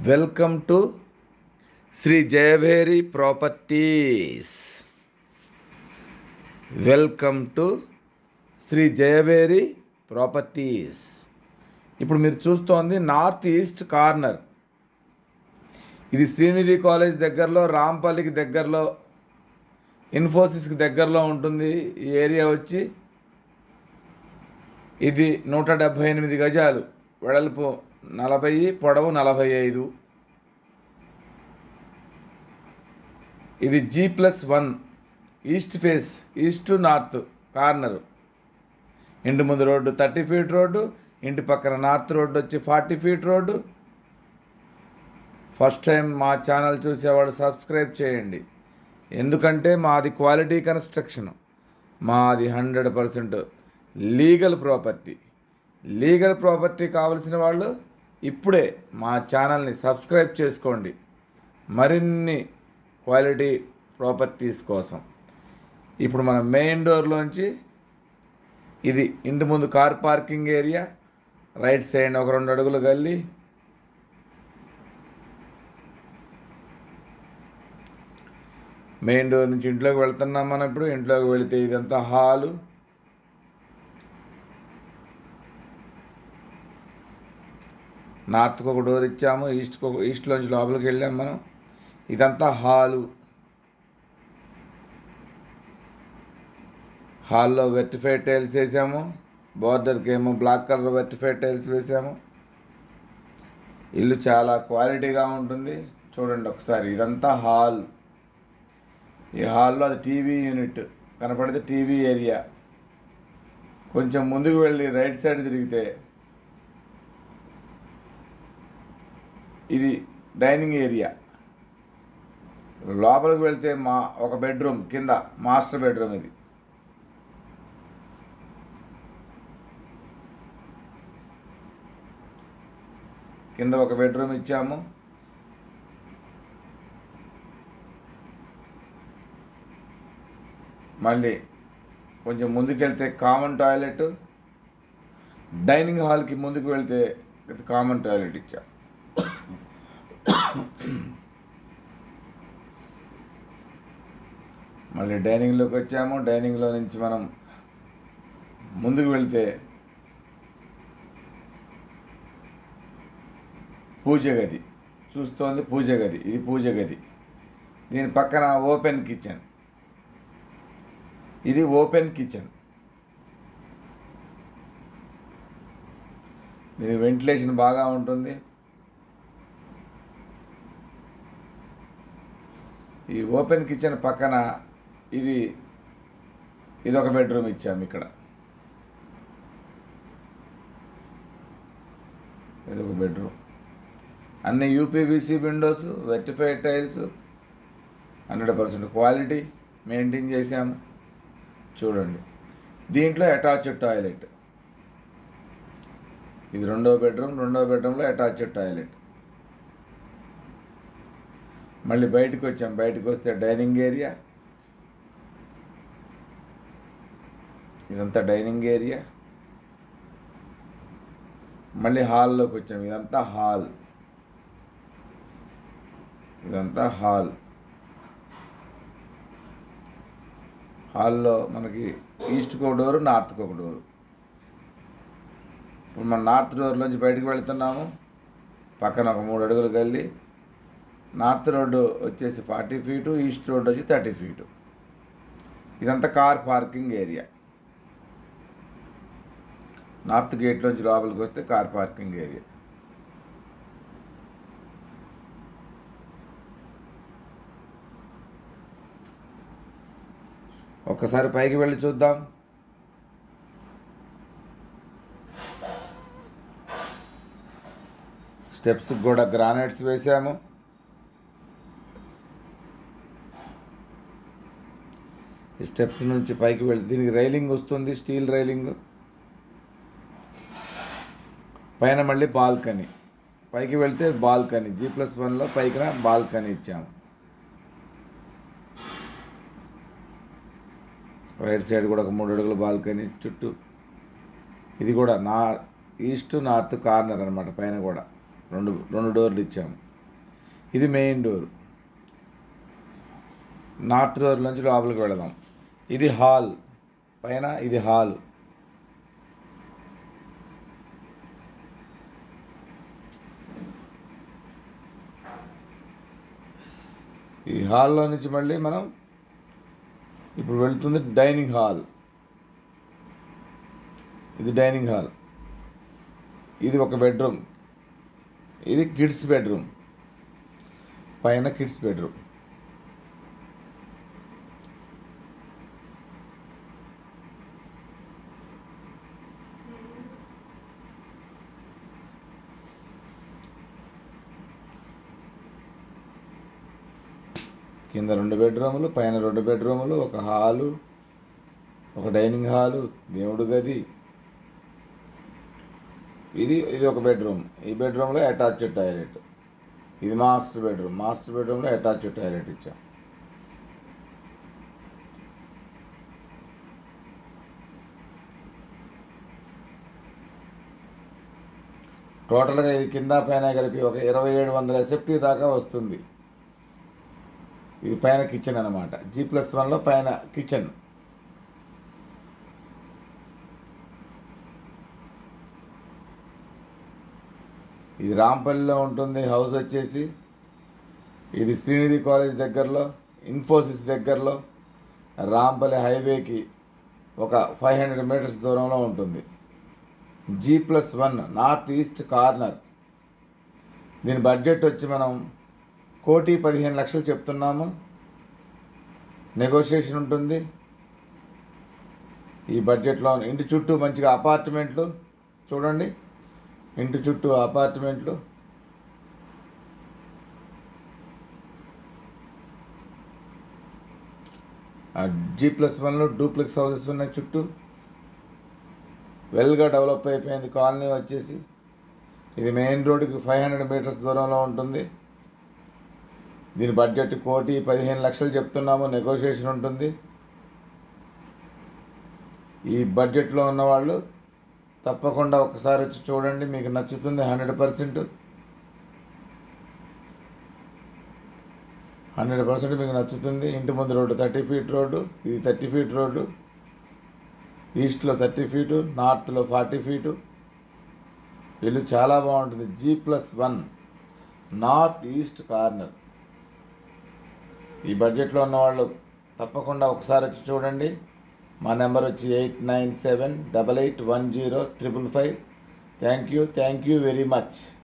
welcome to Shri Jayabheri properties welcome to Shri Jayabheri properties ఇప్పుడు మీరు చూస్తోంది నార్త్ ఈస్ట్ కార్నర్ ఇది శ్రీనిధి కాలేజ్ దగ్గరలో రాంపల్లికి దగ్గరలో ఇన్ఫోసిస్కి దగ్గరలో ఉంటుంది ఈ ఏరియా వచ్చి ఇది నూట డెబ్భై ఎనిమిది గజాలు వెడల్పు నలభై పొడవు నలభై ఐదు ఇది G plus one east face east north corner ఇంటి ముందు రోడ్డు థర్టీ ఫీట్ రోడ్డు ఇంటి పక్కన నార్త్ రోడ్డు వచ్చి forty feet road first time మా ఛానల్ చూసేవాళ్ళు సబ్స్క్రైబ్ చేయండి ఎందుకంటే మాది క్వాలిటీ కన్స్ట్రక్షన్ మాది hundred percent legal property legal property కావలసిన వాళ్ళు ఇప్పుడే మా ఛానల్ని సబ్స్క్రైబ్ చేసుకోండి మరిన్ని క్వాలిటీ ప్రాపర్టీస్ కోసం ఇప్పుడు మన మెయిన్ డోర్లోంచి ఇది ఇంటి ముందు car parking area right side ఒక రెండు అడుగులు గల్లి మెయిన్ డోర్ నుంచి ఇంట్లోకి వెళ్తున్నాం మనం ఇప్పుడు ఇంట్లోకి వెళితే ఇదంతా హాలు నార్త్కి ఒక డోర్ ఇచ్చాము ఈస్ట్కి ఒక ఈస్ట్లోంచి లోపలికి వెళ్ళాం మనం ఇదంతా హాలు హాల్లో వెర్టిఫైడ్ టైల్స్ వేసాము బోర్డర్కి ఏమో బ్లాక్ కలర్ వెర్టిఫైడ్ టైల్స్ వేసాము ఇల్లు చాలా క్వాలిటీగా ఉంటుంది చూడండి ఒకసారి ఇదంతా హాల్ ఈ హాల్లో అది టీవీ యూనిట్ కనపడితే టీవీ ఏరియా కొంచెం ముందుకు వెళ్ళి రైట్ సైడ్ తిరిగితే ఇది డైనింగ్ ఏరియా లోపలికి వెళ్తే మా ఒక బెడ్రూమ్ కింద మాస్టర్ బెడ్రూమ్ ఇది కింద ఒక బెడ్రూమ్ ఇచ్చాము మళ్ళీ కొంచెం ముందుకెళ్తే కామన్ టాయిలెట్ డైనింగ్ హాల్కి ముందుకు వెళ్తే కామన్ టాయిలెట్ ఇచ్చాం మళ్ళీ డైనింగ్లోకి వచ్చాము డైనింగ్లో నుంచి మనం ముందుకు వెళ్తే పూజ గది చూస్తోంది పూజ గది ఇది పూజ గది దీని పక్కన ఓపెన్ కిచెన్ ఇది ఓపెన్ కిచెన్ దీని వెంటిలేషన్ బాగా ఉంటుంది ఈ ఓపెన్ కిచెన్ పక్కన ఇది ఇది ఒక బెడ్రూమ్ ఇచ్చాము ఇక్కడ ఇది ఒక బెడ్రూమ్ అన్ని UPVC windows vitrified tiles hundred percent quality maintain చేసాము చూడండి దీంట్లో అటాచ్డ్ టాయిలెట్ ఇది రెండో బెడ్రూమ్ రెండో బెడ్రూమ్లో అటాచ్డ్ టాయిలెట్ మళ్ళీ బయటకు వచ్చాం బయటకు వస్తే డైనింగ్ ఏరియా ఇదంతా డైనింగ్ ఏరియా మళ్ళీ హాల్లోకి వచ్చాం ఇదంతా హాల్ ఇదంతా హాల్ హాల్లో మనకి ఈస్ట్కి ఒక డోరు నార్త్కి ఒక డోరు ఇప్పుడు మనం నార్త్ డోర్లోంచి బయటకు వెళ్తున్నాము పక్కన ఒక మూడు అడుగులు గల్లి నార్త్ రోడ్డు వచ్చేసి ఫార్టీ ఫీటు ఈస్ట్ రోడ్ వచ్చి థర్టీ ఫీటు ఇదంతా కార్ పార్కింగ్ ఏరియా నార్త్ గేట్లోంచి లోపలికి వస్తే కార్ పార్కింగ్ ఏరియా ఒక్కసారి పైకి వెళ్ళి చూద్దాం స్టెప్స్ కూడా గ్రానైట్స్ వేసాము ఈ స్టెప్స్ నుంచి పైకి వెళ్ళి దీనికి రైలింగ్ వస్తుంది స్టీల్ రైలింగ్ పైన మళ్ళీ బాల్కనీ పైకి వెళ్తే బాల్కనీ జీ ప్లస్ వన్లో పైకిన బాల్కనీ ఇచ్చాము రైట్ సైడ్ కూడా ఒక మూడు అడుగుల బాల్కనీ చుట్టూ ఇది కూడా నా ఈస్ట్ నార్త్ కార్నర్ అనమాట పైన కూడా రెండు రెండు డోర్లు ఇచ్చాము ఇది మెయిన్ డోర్ నార్త్ డోర్ నుంచి లోపలికి వెళదాం ఇది హాల్ పైన ఇది హాల్ ఈ హాల్లో నుంచి మళ్ళీ మనం ఇప్పుడు వెళ్తుంది డైనింగ్ హాల్ ఇది డైనింగ్ హాల్ ఇది ఒక బెడ్రూమ్ ఇది కిడ్స్ బెడ్రూమ్ పైన కిడ్స్ బెడ్రూమ్ కింద రెండు బెడ్రూములు పైన రెండు బెడ్రూములు ఒక హాలు ఒక డైనింగ్ హాలు దేవుడు గది ఇది ఇది ఒక బెడ్రూమ్ ఈ బెడ్రూమ్లో అటాచ్డ్ టాయిలెట్ ఇది మాస్టర్ బెడ్రూమ్ మాస్టర్ బెడ్రూమ్లో అటాచ్డ్ టాయిలెట్ ఇచ్చాం టోటల్గా ఇది కింద పైన కలిపి ఒక ఇరవై ఏడు వందల ఎసెప్టీ దాకా వస్తుంది ఇది పైన కిచెన్ అనమాట జీ ప్లస్ వన్లో పైన కిచెన్ ఇది రాంపల్లిలో ఉంటుంది హౌస్ వచ్చేసి ఇది శ్రీనిధి కాలేజ్ దగ్గరలో ఇన్ఫోసిస్ దగ్గరలో రాంపల్లి హైవేకి ఒక ఫైవ్ హండ్రెడ్ మీటర్స్ దూరంలో ఉంటుంది G plus one north east corner దీని బడ్జెట్ వచ్చి మనం కోటి పదిహేను లక్షలు చెప్తున్నాము నెగోషియేషన్ ఉంటుంది ఈ బడ్జెట్లో ఇంటి చుట్టూ మంచిగా అపార్ట్మెంట్లు చూడండి ఇంటి చుట్టూ అపార్ట్మెంట్లు జీ ప్లస్ వన్లో డూప్లెక్స్ హౌసెస్ ఉన్నాయి చుట్టూ వెల్గా డెవలప్ అయిపోయింది కాలనీ వచ్చేసి ఇది మెయిన్ రోడ్డుకి ఫైవ్ హండ్రెడ్ మీటర్స్ దూరంలో ఉంటుంది దీని బడ్జెట్ కోటి పదిహేను లక్షలు చెప్తున్నాము నెగోషియేషన్ ఉంటుంది ఈ బడ్జెట్లో ఉన్నవాళ్ళు తప్పకుండా ఒకసారి వచ్చి చూడండి మీకు నచ్చుతుంది హండ్రెడ్ పర్సెంట్ హండ్రెడ్ పర్సెంట్ మీకు నచ్చుతుంది ఇంటి ముందు రోడ్డు థర్టీ ఫీట్ రోడ్డు ఇది థర్టీ ఫీట్ రోడ్డు ఈస్ట్లో థర్టీ ఫీటు నార్త్లో ఫార్టీ ఫీటు ఇల్లు చాలా బాగుంటుంది G plus one north east corner ఈ బడ్జెట్లో ఉన్నవాళ్ళు తప్పకుండా ఒకసారి వచ్చి చూడండి మా నెంబర్ వచ్చి eight nine seven double eight one zero triple five thank you thank you very much